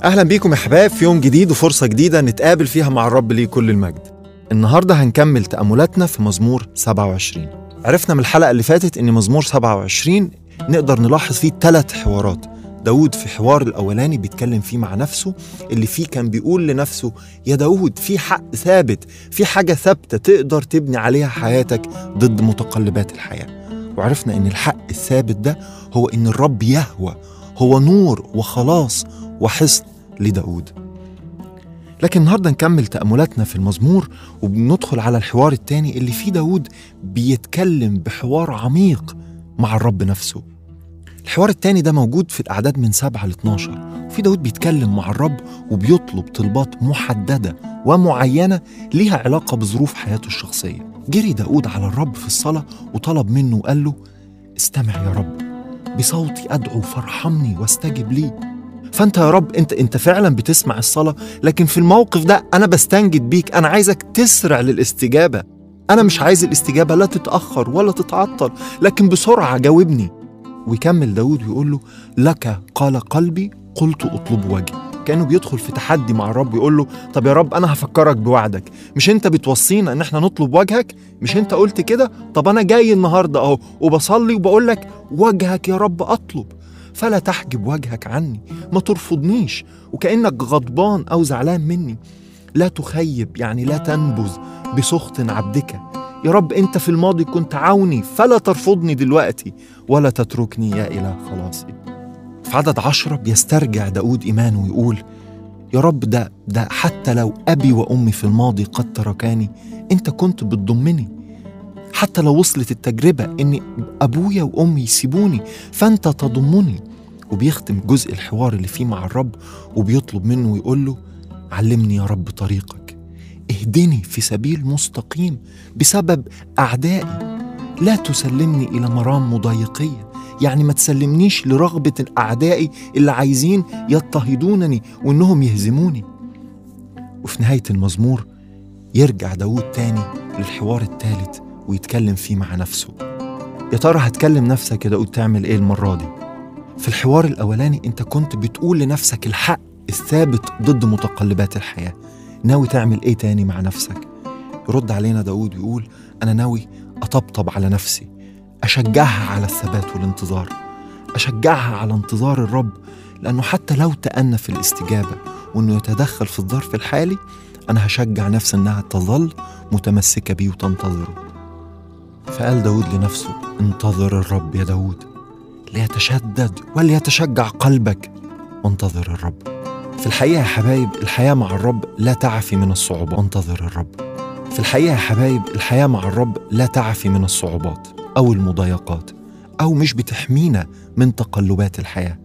اهلا بيكم يا حبايب في يوم جديد وفرصه جديده نتقابل فيها مع الرب ليه كل المجد النهارده هنكمل تاملاتنا في مزمور 27 عرفنا من الحلقه اللي فاتت ان مزمور 27 نقدر نلاحظ فيه ثلاث حوارات داود في حوار الأولاني بيتكلم فيه مع نفسه اللي فيه كان بيقول لنفسه يا داود في حق ثابت في حاجة ثابتة تقدر تبني عليها حياتك ضد متقلبات الحياة وعرفنا إن الحق الثابت ده هو إن الرب يهوى هو نور وخلاص وحصن لداود لكن النهارده نكمل تأملاتنا في المزمور وبندخل على الحوار التاني اللي فيه داود بيتكلم بحوار عميق مع الرب نفسه الحوار التاني ده موجود في الأعداد من 7 ل 12 وفي داود بيتكلم مع الرب وبيطلب طلبات محددة ومعينة ليها علاقة بظروف حياته الشخصية جري داود على الرب في الصلاة وطلب منه وقال له استمع يا رب بصوتي أدعو فارحمني واستجب لي فانت يا رب انت انت فعلا بتسمع الصلاه لكن في الموقف ده انا بستنجد بيك انا عايزك تسرع للاستجابه انا مش عايز الاستجابه لا تتاخر ولا تتعطل لكن بسرعه جاوبني ويكمل داود ويقول له لك قال قلبي قلت اطلب وجهي كانه بيدخل في تحدي مع الرب يقول له طب يا رب انا هفكرك بوعدك مش انت بتوصينا ان احنا نطلب وجهك مش انت قلت كده طب انا جاي النهارده اهو وبصلي وبقول لك وجهك يا رب اطلب فلا تحجب وجهك عني ما ترفضنيش وكأنك غضبان أو زعلان مني لا تخيب يعني لا تنبذ بسخط عبدك يا رب أنت في الماضي كنت عوني فلا ترفضني دلوقتي ولا تتركني يا إله خلاصي في عدد عشرة بيسترجع داود إيمانه ويقول يا رب ده ده حتى لو أبي وأمي في الماضي قد تركاني أنت كنت بتضمني حتى لو وصلت التجربة إن أبويا وأمي يسيبوني فأنت تضمني وبيختم جزء الحوار اللي فيه مع الرب وبيطلب منه ويقول له علمني يا رب طريقك اهدني في سبيل مستقيم بسبب أعدائي لا تسلمني إلى مرام مضايقية يعني ما تسلمنيش لرغبة الأعدائي اللي عايزين يضطهدونني وإنهم يهزموني وفي نهاية المزمور يرجع داود تاني للحوار الثالث ويتكلم فيه مع نفسه يا ترى هتكلم نفسك يا داود تعمل ايه المرة دي في الحوار الأولاني أنت كنت بتقول لنفسك الحق الثابت ضد متقلبات الحياة ناوي تعمل إيه تاني مع نفسك يرد علينا داود ويقول أنا ناوي أطبطب على نفسي أشجعها على الثبات والانتظار أشجعها على انتظار الرب لأنه حتى لو تأنى في الاستجابة وأنه يتدخل في الظرف الحالي أنا هشجع نفسي أنها تظل متمسكة بيه وتنتظره فقال داود لنفسه انتظر الرب يا داود ليتشدد وليتشجع قلبك وانتظر الرب في الحقيقة يا حبايب الحياة مع الرب لا تعفي من الصعوبات وانتظر الرب في الحقيقة يا حبايب الحياة مع الرب لا تعفي من الصعوبات أو المضايقات أو مش بتحمينا من تقلبات الحياة